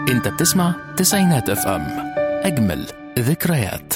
انت بتسمع تسعينات اف ام اجمل ذكريات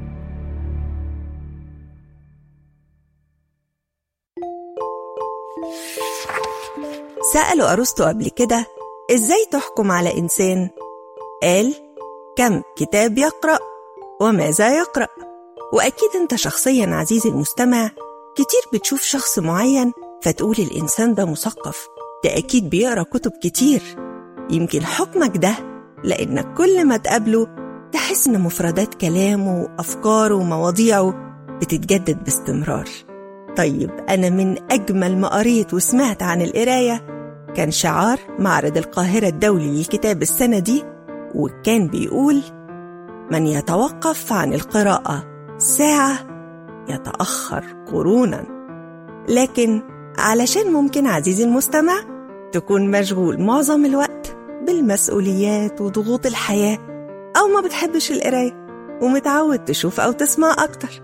سألوا أرسطو قبل كده إزاي تحكم على إنسان؟ قال كم كتاب يقرأ وماذا يقرأ وأكيد أنت شخصيا عزيزي المستمع كتير بتشوف شخص معين فتقول الإنسان ده مثقف ده أكيد بيقرأ كتب كتير يمكن حكمك ده لأنك كل ما تقابله تحس إن مفردات كلامه وأفكاره ومواضيعه بتتجدد باستمرار طيب أنا من أجمل ما قريت وسمعت عن القراية كان شعار معرض القاهرة الدولي للكتاب السنة دي وكان بيقول من يتوقف عن القراءة ساعة يتأخر قرونا لكن علشان ممكن عزيزي المستمع تكون مشغول معظم الوقت بالمسؤوليات وضغوط الحياة أو ما بتحبش القراية ومتعود تشوف أو تسمع أكتر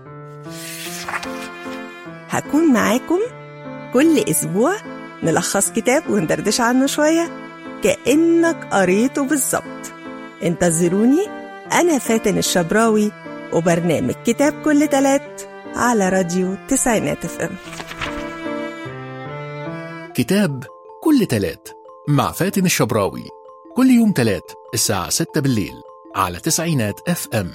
هكون معاكم كل أسبوع نلخص كتاب وندردش عنه شوية كأنك قريته بالظبط انتظروني أنا فاتن الشبراوي وبرنامج كتاب كل تلات على راديو تسعينات اف ام كتاب كل تلات مع فاتن الشبراوي كل يوم تلات الساعة 6 بالليل على تسعينات اف ام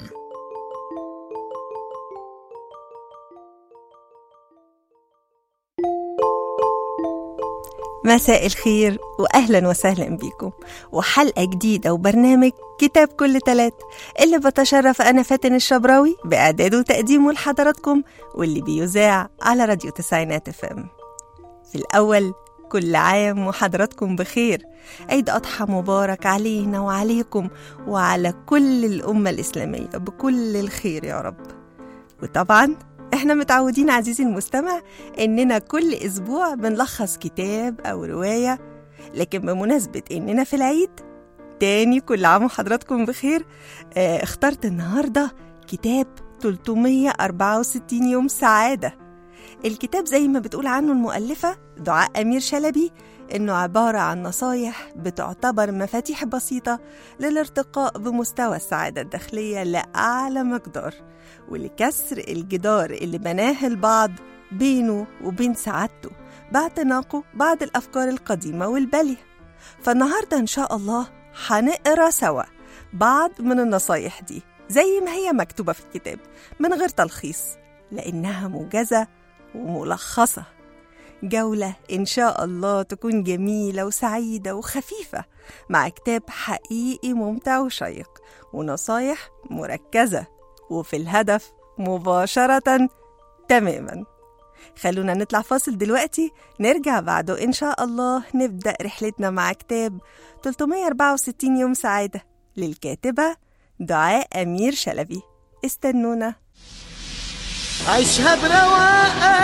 مساء الخير وأهلا وسهلا بيكم وحلقة جديدة وبرنامج كتاب كل تلات اللي بتشرف أنا فاتن الشبراوي بإعداده وتقديمه لحضراتكم واللي بيذاع على راديو تسعينات اف ام في الأول كل عام وحضراتكم بخير عيد أضحى مبارك علينا وعليكم وعلى كل الأمة الإسلامية بكل الخير يا رب وطبعا احنا متعودين عزيزي المستمع اننا كل اسبوع بنلخص كتاب او روايه لكن بمناسبه اننا في العيد تاني كل عام وحضراتكم بخير اه اخترت النهارده كتاب 364 يوم سعاده الكتاب زي ما بتقول عنه المؤلفه دعاء امير شلبي انه عباره عن نصايح بتعتبر مفاتيح بسيطه للارتقاء بمستوى السعاده الداخليه لاعلى مقدار ولكسر الجدار اللي بناه البعض بينه وبين سعادته باعتناقه بعض الافكار القديمه والباليه فالنهارده ان شاء الله هنقرا سوا بعض من النصايح دي زي ما هي مكتوبه في الكتاب من غير تلخيص لانها موجزه وملخصه جولة إن شاء الله تكون جميلة وسعيدة وخفيفة مع كتاب حقيقي ممتع وشيق ونصايح مركزة وفي الهدف مباشرة تماما خلونا نطلع فاصل دلوقتي نرجع بعده إن شاء الله نبدأ رحلتنا مع كتاب 364 يوم سعادة للكاتبة دعاء أمير شلبي استنونا عيشها برواقة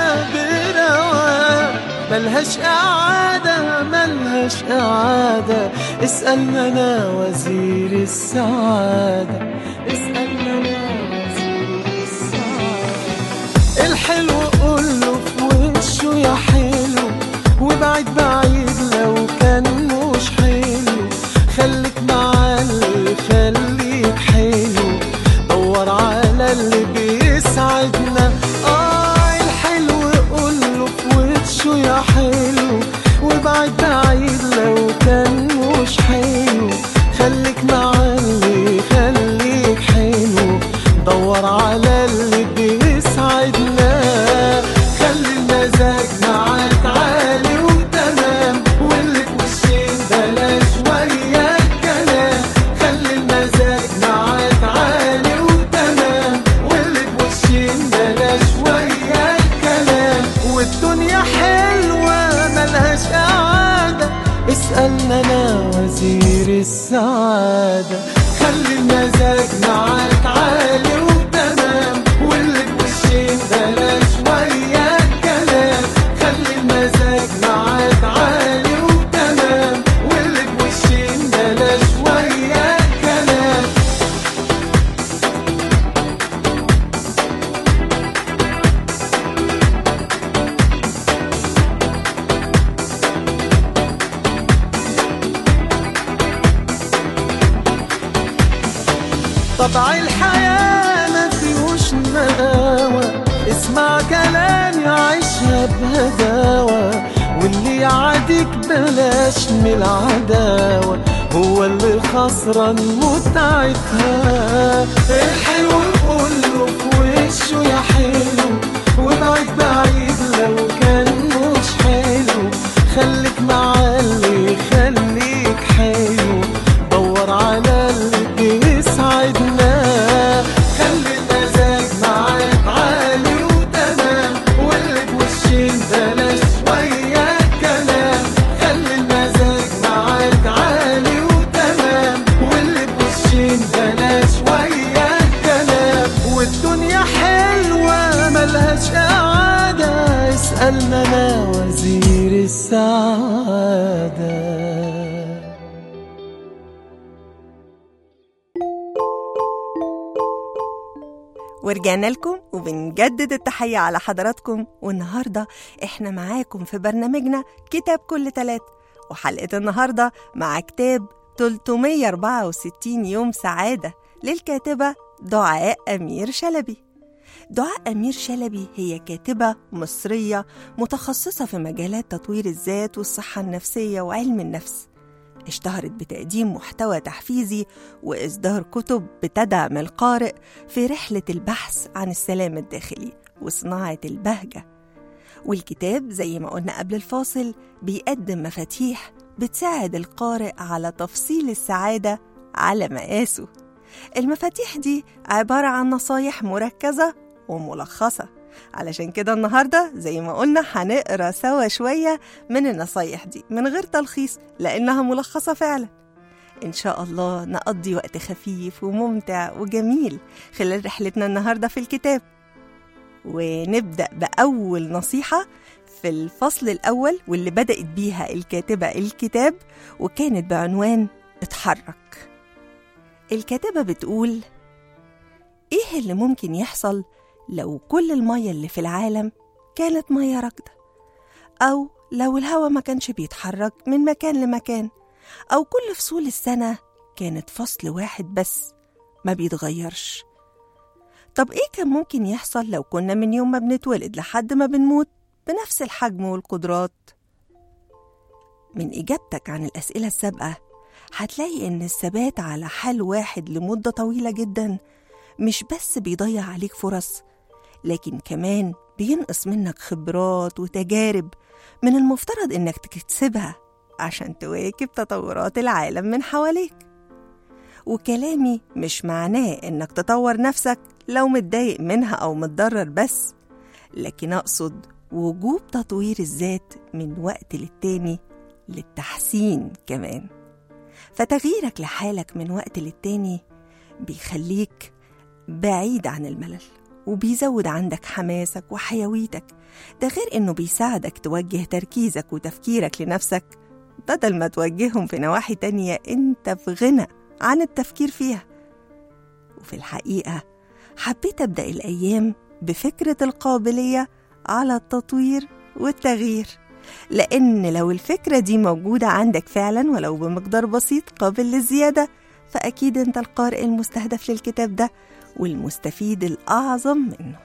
برواقة ملهاش إعادة ملهاش إعادة اسألنا أنا وزير السعادة اسألنا أنا وزير السعادة الحلو قوله في وشه يا حلو وبعيد بعيد لو كان مش حلو خليك مع اللي يخليك حلو دور على اللي بيسعدنا اه الحلو قوله في وشه يا حلو وبعيد بعيد لو كان مش حلو خليك مع اللي يخليك حلو دور على اللي بيسعدنا خلي المزاج معاك عالي وتمام واللي في وشين بلاش ويا الكلام خلي المزاج معاك عالي وتمام واللي في وشين بلاش ويا الكلام والدنيا حلوة ملهاش قعدة اسألنا أنا وزير السعادة خلي المزاج معاك عالي وتمام واللي في وشين بلاش ويا الكلام خلي المزاج معاك عالي وتمام واللي في وشين بلاش ويا الكلام طبع الحياة ما فيهوش نقاوة اسمع كلامي عيشها بهداوة واللي يعاديك بلاش من العداوة هو اللي خسران متعتها الحلو كله في وشه يا حلو وابعد بعيد لو كان مش حلو خليك مع اللي يخليك حلو دور على اللي بيسعدنا خلي المزاج معاك عالي وتمام واللي بوشين بلاش وياك كلام خلي المزاج معاك عالي وتمام واللي بوشين بلاش وياك كلام والدنيا حلوة ملهاش قعدة اسألنا أنا وزير السعادة ورجعنا لكم وبنجدد التحية على حضراتكم والنهاردة احنا معاكم في برنامجنا كتاب كل تلات وحلقة النهاردة مع كتاب 364 يوم سعادة للكاتبة دعاء أمير شلبي دعاء أمير شلبي هي كاتبة مصرية متخصصة في مجالات تطوير الذات والصحة النفسية وعلم النفس اشتهرت بتقديم محتوى تحفيزي وإصدار كتب بتدعم القارئ في رحلة البحث عن السلام الداخلي وصناعة البهجة والكتاب زي ما قلنا قبل الفاصل بيقدم مفاتيح بتساعد القارئ على تفصيل السعادة على مقاسه المفاتيح دي عبارة عن نصايح مركزة وملخصة علشان كده النهاردة زي ما قلنا هنقرا سوا شوية من النصايح دي من غير تلخيص لأنها ملخصة فعلا إن شاء الله نقضي وقت خفيف وممتع وجميل خلال رحلتنا النهاردة في الكتاب ونبدأ بأول نصيحة في الفصل الأول واللي بدأت بيها الكاتبة الكتاب وكانت بعنوان اتحرك الكاتبة بتقول إيه اللي ممكن يحصل لو كل المية اللي في العالم كانت مية راكدة أو لو الهواء ما كانش بيتحرك من مكان لمكان أو كل فصول السنة كانت فصل واحد بس ما بيتغيرش طب إيه كان ممكن يحصل لو كنا من يوم ما بنتولد لحد ما بنموت بنفس الحجم والقدرات من إجابتك عن الأسئلة السابقة هتلاقي إن الثبات على حال واحد لمدة طويلة جدا مش بس بيضيع عليك فرص لكن كمان بينقص منك خبرات وتجارب من المفترض إنك تكتسبها عشان تواكب تطورات العالم من حواليك وكلامي مش معناه إنك تطور نفسك لو متضايق منها أو متضرر بس لكن أقصد وجوب تطوير الذات من وقت للتاني للتحسين كمان فتغييرك لحالك من وقت للتاني بيخليك بعيد عن الملل وبيزود عندك حماسك وحيويتك ده غير انه بيساعدك توجه تركيزك وتفكيرك لنفسك بدل ما توجههم في نواحي تانية انت في غنى عن التفكير فيها وفي الحقيقة حبيت أبدأ الأيام بفكرة القابلية على التطوير والتغيير لأن لو الفكرة دي موجودة عندك فعلا ولو بمقدار بسيط قابل للزيادة فأكيد أنت القارئ المستهدف للكتاب ده والمستفيد الأعظم منه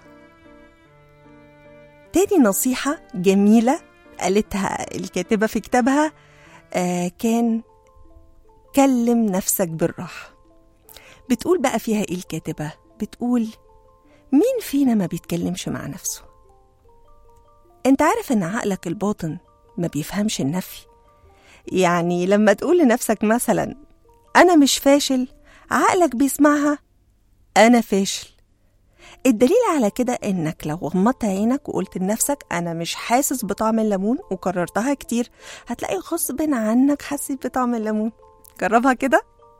تاني نصيحة جميلة قالتها الكاتبة في كتابها آه كان كلم نفسك بالراحة بتقول بقى فيها إيه الكاتبة بتقول مين فينا ما بيتكلمش مع نفسه انت عارف ان عقلك الباطن ما بيفهمش النفي يعني لما تقول لنفسك مثلا انا مش فاشل عقلك بيسمعها انا فاشل الدليل على كده انك لو غمضت عينك وقلت لنفسك انا مش حاسس بطعم الليمون وكررتها كتير هتلاقي غصب عنك حسيت بطعم الليمون جربها كده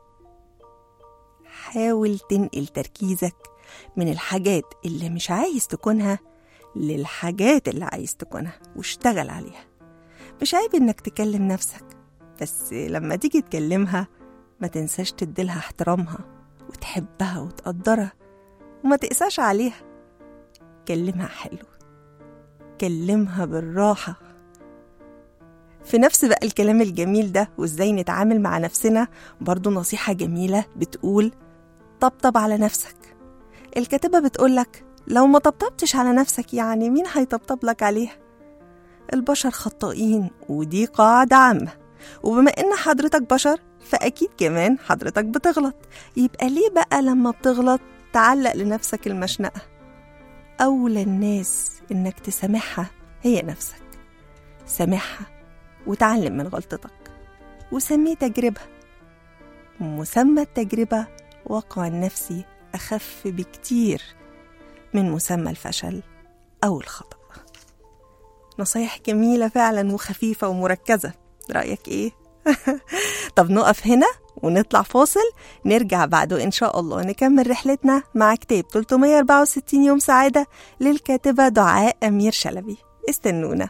حاول تنقل تركيزك من الحاجات اللي مش عايز تكونها للحاجات اللي عايز تكونها واشتغل عليها مش عيب انك تكلم نفسك بس لما تيجي تكلمها ما تنساش تديلها احترامها وتحبها وتقدرها وما تقساش عليها كلمها حلو كلمها بالراحة في نفس بقى الكلام الجميل ده وازاي نتعامل مع نفسنا برضو نصيحة جميلة بتقول تطبطب على نفسك الكاتبة بتقولك لو ما طبطبتش على نفسك يعني مين هيطبطب لك عليها البشر خطائين ودي قاعدة عامة وبما إن حضرتك بشر فأكيد كمان حضرتك بتغلط يبقى ليه بقى لما بتغلط تعلق لنفسك المشنقة أولى الناس إنك تسامحها هي نفسك سامحها وتعلم من غلطتك وسميه تجربة مسمى التجربة وقع النفسي أخف بكتير من مسمى الفشل أو الخطأ نصايح جميلة فعلا وخفيفة ومركزة رأيك إيه؟ طب نقف هنا ونطلع فاصل نرجع بعده إن شاء الله نكمل رحلتنا مع كتاب 364 يوم سعادة للكاتبة دعاء أمير شلبي استنونا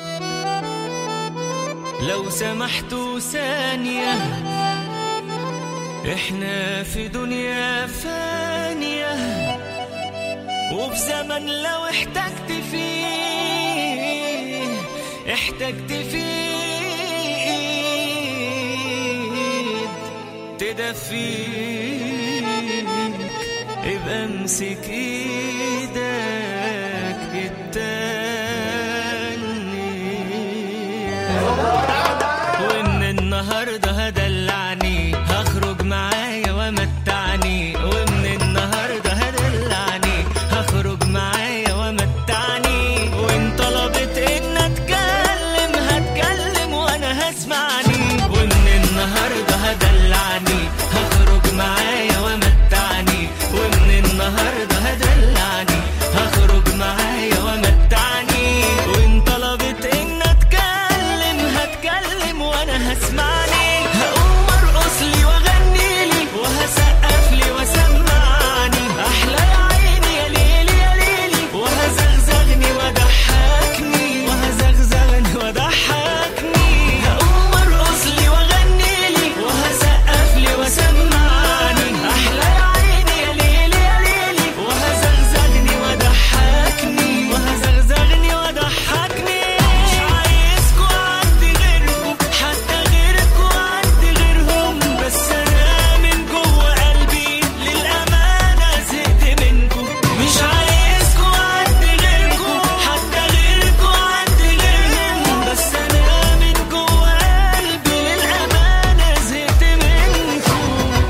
لو سمحتوا ثانية احنا في دنيا فانية وفي زمن لو احتجت فيه احتجت فيه ايد تدفيك ابقى امسك ايدك التانية ومن النهارده هدلعني هخرج معايا ومتعني ومن النهارده هدلعني هخرج معايا ومتعني وان طلبت ان اتكلم هتكلم وانا هسمعني ومن النهارده هدلعني هخرج معايا ومتعني ومن النهارده هدلعني هخرج معايا ومتعني وان طلبت ان اتكلم هتكلم وانا هسمعني هقوم ارقص لي واغني لي وهسقف لي وسمعني احلى يا عيني يا ليلي يا ليلي وهزغزغني وضحكني وهزغزغني وضحكني هقوم ارقص لي واغني لي وهسقف لي وسمعني احلى يا عيني يا ليلي يا ليلي وهزغزغني وضحكني وهزغزغني وضحكني مش عايزكوا عندي غيركم حتى غيركوا عندي غيرهم بس انا من جوه قلبي للامانه زهقت منكم مش عايزكوا عندي غيركم حتى غيركوا عندي غيرهم بس انا من جوه قلبي للامانه زهقت منكم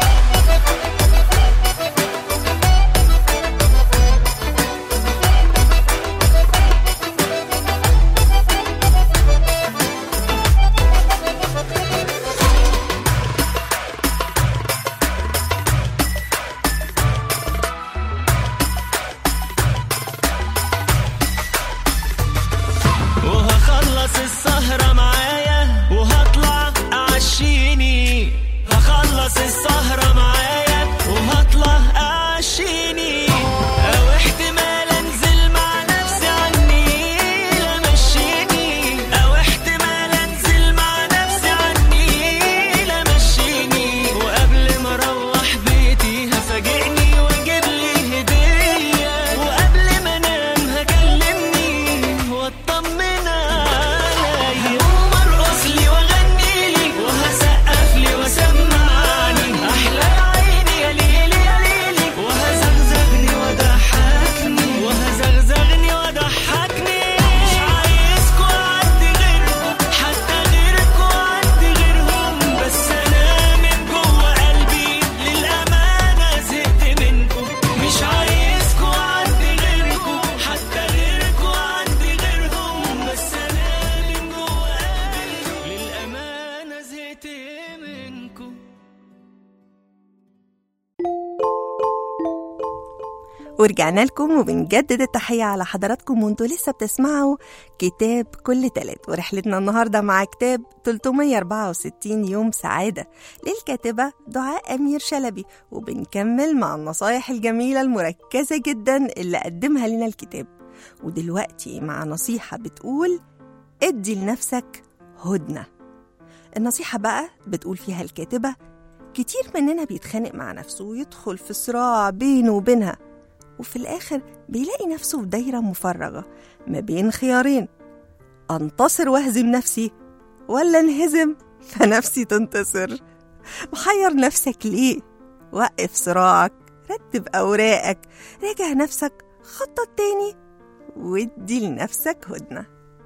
وهخلص السهرة معايا وهطلع أعشيني هخلص السهرة معايا وهطلع أعشيني أو احتمال أنزل مع نفسي عني لمشيني أو احتمال أنزل مع نفسي عني لمشيني وقبل ما أروح بيتي هفاجئني وأجيب لي هدية وقبل ما أنام هكلمني واطمن عليا هقوم ارقص لي واغني لي وهسقف لي وسمعني احلى يا عيني يا ليلي يا ليلي وهزغزغني وضحكني وهزغزغني وضحكني مش عايزكوا عندي غيركم حتى غيركوا عندي غيرهم بس انا من جوه قلبي للامانه زهقت منكم مش عايزكوا عندي غيركم حتى غيركوا عندي غيرهم بس انا من جوه قلبي للامانه زهقت منكم ورجعنا لكم وبنجدد التحية على حضراتكم وانتوا لسه بتسمعوا كتاب كل تلات ورحلتنا النهاردة مع كتاب 364 يوم سعادة للكاتبة دعاء أمير شلبي وبنكمل مع النصايح الجميلة المركزة جدا اللي قدمها لنا الكتاب ودلوقتي مع نصيحة بتقول ادي لنفسك هدنة النصيحة بقى بتقول فيها الكاتبة كتير مننا بيتخانق مع نفسه ويدخل في صراع بينه وبينها وفي الآخر بيلاقي نفسه في دايرة مفرغة ما بين خيارين أنتصر وأهزم نفسي ولا انهزم فنفسي تنتصر محير نفسك ليه؟ وقف صراعك رتب أوراقك راجع نفسك خطط تاني وادي لنفسك هدنة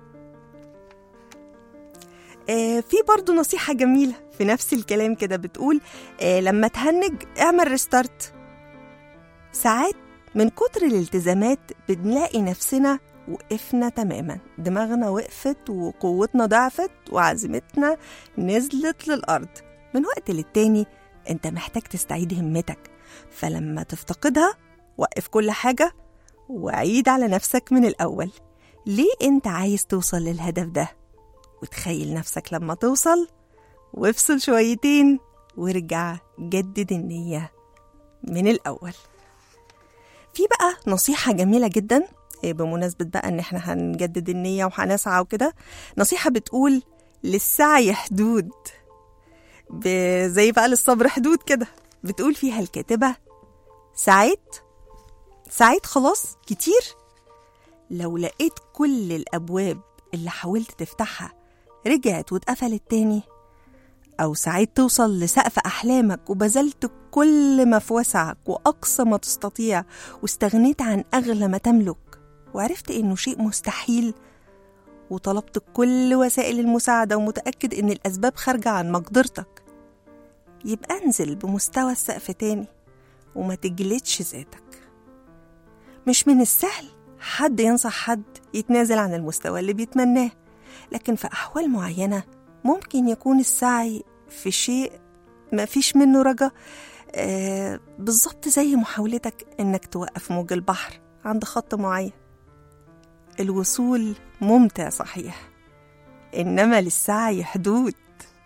آه في برضو نصيحة جميلة في نفس الكلام كده بتقول آه لما تهنج اعمل ريستارت ساعات من كتر الالتزامات بنلاقي نفسنا وقفنا تماما دماغنا وقفت وقوتنا ضعفت وعزيمتنا نزلت للأرض من وقت للتاني انت محتاج تستعيد همتك فلما تفتقدها وقف كل حاجة وعيد على نفسك من الأول ليه انت عايز توصل للهدف ده وتخيل نفسك لما توصل وافصل شويتين وارجع جدد النية من الأول في بقى نصيحة جميلة جدا إيه بمناسبة بقى إن إحنا هنجدد النية وهنسعى وكده نصيحة بتقول للسعي حدود ب- زي بقى للصبر حدود كده بتقول فيها الكاتبة سعيت سعيت خلاص كتير لو لقيت كل الأبواب اللي حاولت تفتحها رجعت واتقفلت تاني أو سعيت توصل لسقف أحلامك وبذلت كل ما في وسعك وأقصى ما تستطيع واستغنيت عن أغلى ما تملك وعرفت إنه شيء مستحيل وطلبت كل وسائل المساعدة ومتأكد إن الأسباب خارجة عن مقدرتك يبقى انزل بمستوى السقف تاني وما تجلدش ذاتك مش من السهل حد ينصح حد يتنازل عن المستوى اللي بيتمناه لكن في أحوال معينة ممكن يكون السعي في شيء ما فيش منه رجا آه بالظبط زي محاولتك إنك توقف موج البحر عند خط معين الوصول ممتع صحيح إنما للسعي حدود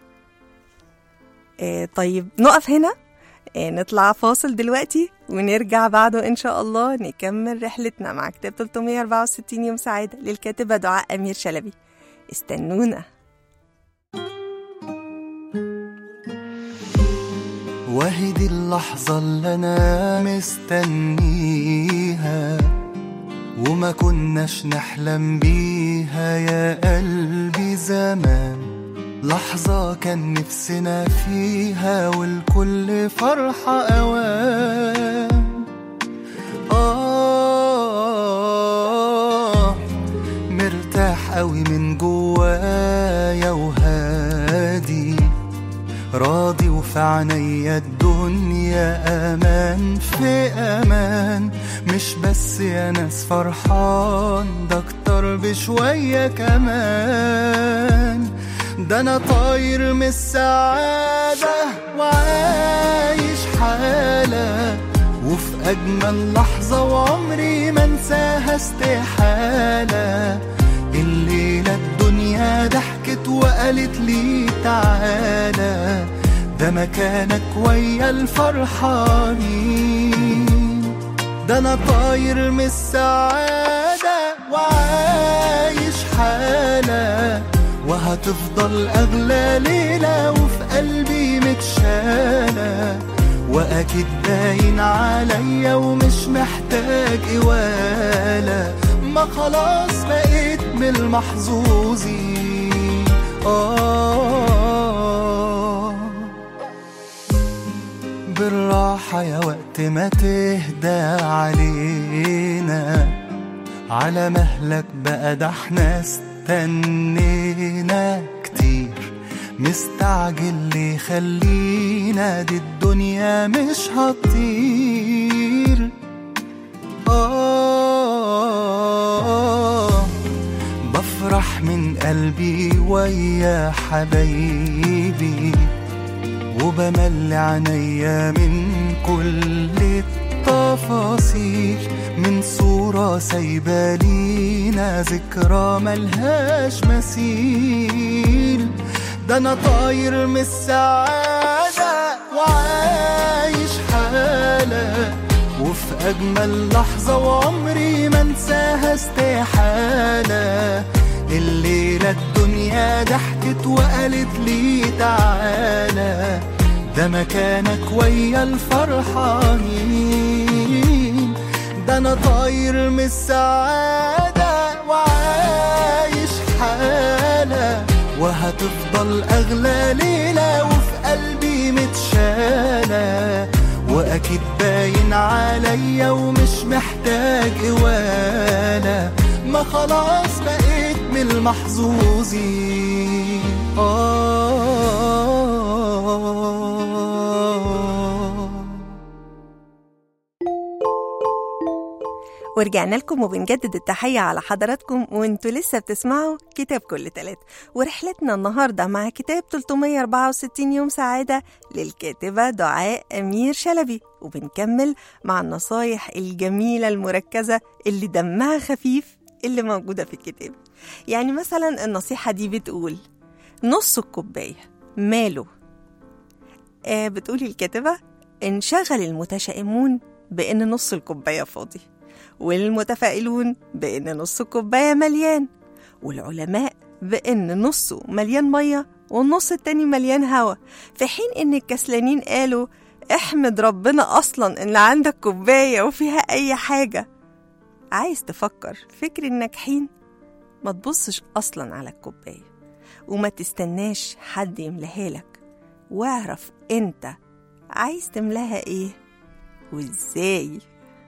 آه طيب نقف هنا آه نطلع فاصل دلوقتي ونرجع بعده إن شاء الله نكمل رحلتنا مع كتاب 364 يوم سعادة للكاتبة دعاء أمير شلبي استنونا وهي دي اللحظة اللي أنا مستنيها وما كناش نحلم بيها يا قلبي زمان لحظة كان نفسنا فيها والكل فرحة أوان آه مرتاح قوي من جوايا وهادي راضي وفي عينيا الدنيا امان في امان مش بس يا ناس فرحان ده اكتر بشوية كمان ده انا طاير من السعادة وعايش حالة وفي اجمل لحظة وعمري ما انساها استحالة الليلة الدنيا ضحكت وقالت لي تعالى ده مكانك ويا الفرحانين ده انا طاير من السعادة وعايش حالة وهتفضل اغلى ليلة وفي قلبي متشالة واكيد باين عليا ومش محتاج قوالة ما خلاص بقيت من المحظوظين آه بالراحة يا وقت ما تهدى علينا على مهلك بقى ده احنا استنينا كتير مستعجل ليه خلينا دي الدنيا مش هتطير آه بفرح من قلبي ويا حبايبي وبمل عينيا من كل التفاصيل من صورة سايبة لينا ذكرى ملهاش مثيل ده أنا طاير من السعادة وعايش حالة وفي أجمل لحظة وعمري ما انساها استحالة الليلة الدنيا ضحكت وقالت لي تعالى ده مكانك ويا الفرحانين ده انا طاير من السعادة وعايش حالة وهتفضل اغلى ليلة وفي قلبي متشالة واكيد باين عليا ومش محتاج قوالة ما خلاص بقيت من المحظوظين آه ورجعنا لكم وبنجدد التحية على حضراتكم وانتوا لسه بتسمعوا كتاب كل تلات ورحلتنا النهاردة مع كتاب 364 يوم سعادة للكاتبة دعاء أمير شلبي وبنكمل مع النصايح الجميلة المركزة اللي دمها خفيف اللي موجودة في الكتاب يعني مثلا النصيحة دي بتقول نص الكوباية ماله آه بتقولي الكاتبة انشغل المتشائمون بأن نص الكوباية فاضي والمتفائلون بأن نص الكوباية مليان والعلماء بأن نصه مليان مية والنص التاني مليان هوا في حين إن الكسلانين قالوا احمد ربنا أصلا إن عندك كوباية وفيها أي حاجة عايز تفكر فكر الناجحين ما تبصش أصلا على الكوباية وما تستناش حد يملاها لك واعرف انت عايز تملاها ايه وازاي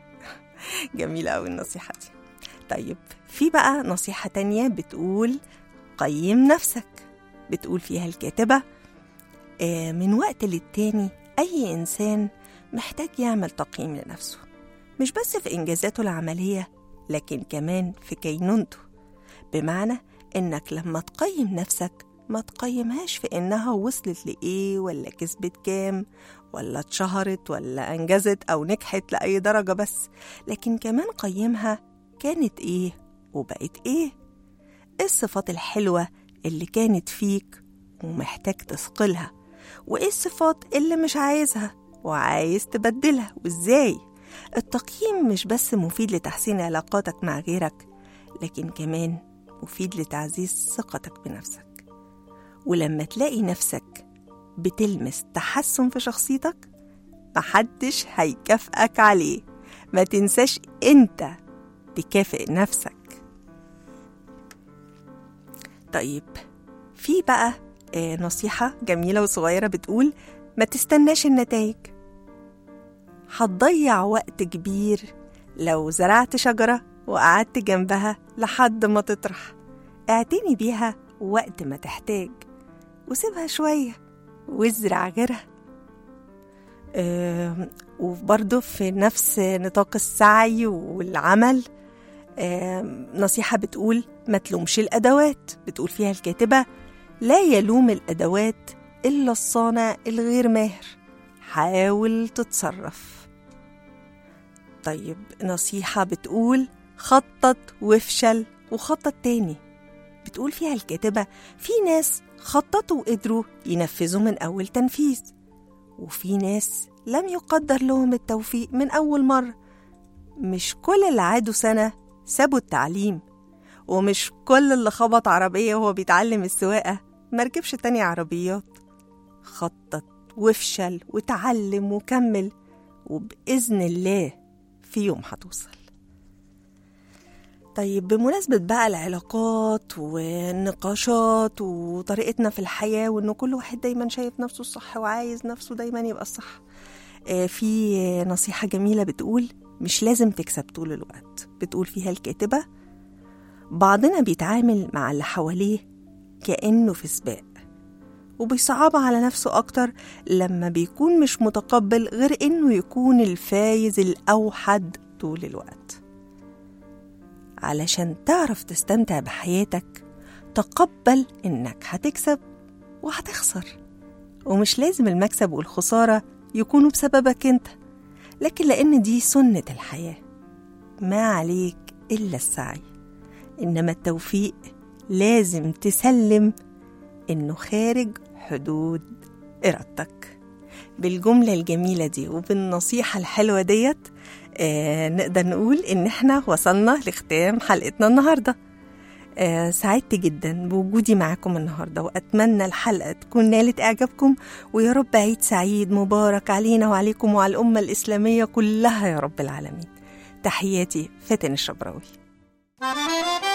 جميلة أوي النصيحة دي طيب في بقى نصيحة تانية بتقول قيم نفسك بتقول فيها الكاتبة آه، من وقت للتاني أي إنسان محتاج يعمل تقييم لنفسه مش بس في إنجازاته العملية لكن كمان في كينونته بمعنى إنك لما تقيم نفسك ما تقيمهاش في إنها وصلت لإيه ولا كسبت كام ولا اتشهرت ولا أنجزت أو نجحت لأي درجة بس لكن كمان قيمها كانت إيه وبقت إيه إيه الصفات الحلوة اللي كانت فيك ومحتاج تثقلها وإيه الصفات اللي مش عايزها وعايز تبدلها وإزاي التقييم مش بس مفيد لتحسين علاقاتك مع غيرك لكن كمان مفيد لتعزيز ثقتك بنفسك ولما تلاقي نفسك بتلمس تحسن في شخصيتك محدش هيكافئك عليه ما تنساش انت تكافئ نفسك طيب في بقى آه، نصيحة جميلة وصغيرة بتقول ما تستناش النتائج هتضيع وقت كبير لو زرعت شجرة وقعدت جنبها لحد ما تطرح اعتني بيها وقت ما تحتاج وسيبها شوية وازرع غيرها آم، وبرضه في نفس نطاق السعي والعمل آم، نصيحة بتقول ما تلومش الأدوات بتقول فيها الكاتبة لا يلوم الأدوات إلا الصانع الغير ماهر حاول تتصرف طيب نصيحة بتقول خطط وافشل وخطط تاني بتقول فيها الكاتبة في ناس خططوا وقدروا ينفذوا من أول تنفيذ وفي ناس لم يقدر لهم التوفيق من أول مرة مش كل اللي عادوا سنة سابوا التعليم ومش كل اللي خبط عربية وهو بيتعلم السواقة مركبش تاني عربيات خطط وافشل وتعلم وكمل وبإذن الله في يوم هتوصل طيب بمناسبة بقى العلاقات والنقاشات وطريقتنا في الحياة وإنه كل واحد دايما شايف نفسه الصح وعايز نفسه دايما يبقى الصح آه، في نصيحة جميلة بتقول مش لازم تكسب طول الوقت بتقول فيها الكاتبة بعضنا بيتعامل مع اللي حواليه كأنه في سباق وبيصعبها على نفسه أكتر لما بيكون مش متقبل غير إنه يكون الفايز الأوحد طول الوقت علشان تعرف تستمتع بحياتك تقبل إنك هتكسب وهتخسر ومش لازم المكسب والخسارة يكونوا بسببك أنت لكن لأن دي سنة الحياة ما عليك إلا السعي إنما التوفيق لازم تسلم إنه خارج حدود إرادتك بالجملة الجميلة دي وبالنصيحة الحلوة ديت آه نقدر نقول إن إحنا وصلنا لختام حلقتنا النهاردة آه سعدت جدا بوجودي معاكم النهاردة وأتمنى الحلقة تكون نالت إعجابكم ويا رب عيد سعيد مبارك علينا وعليكم وعلى الأمة الإسلامية كلها يا رب العالمين تحياتي فاتن الشبراوي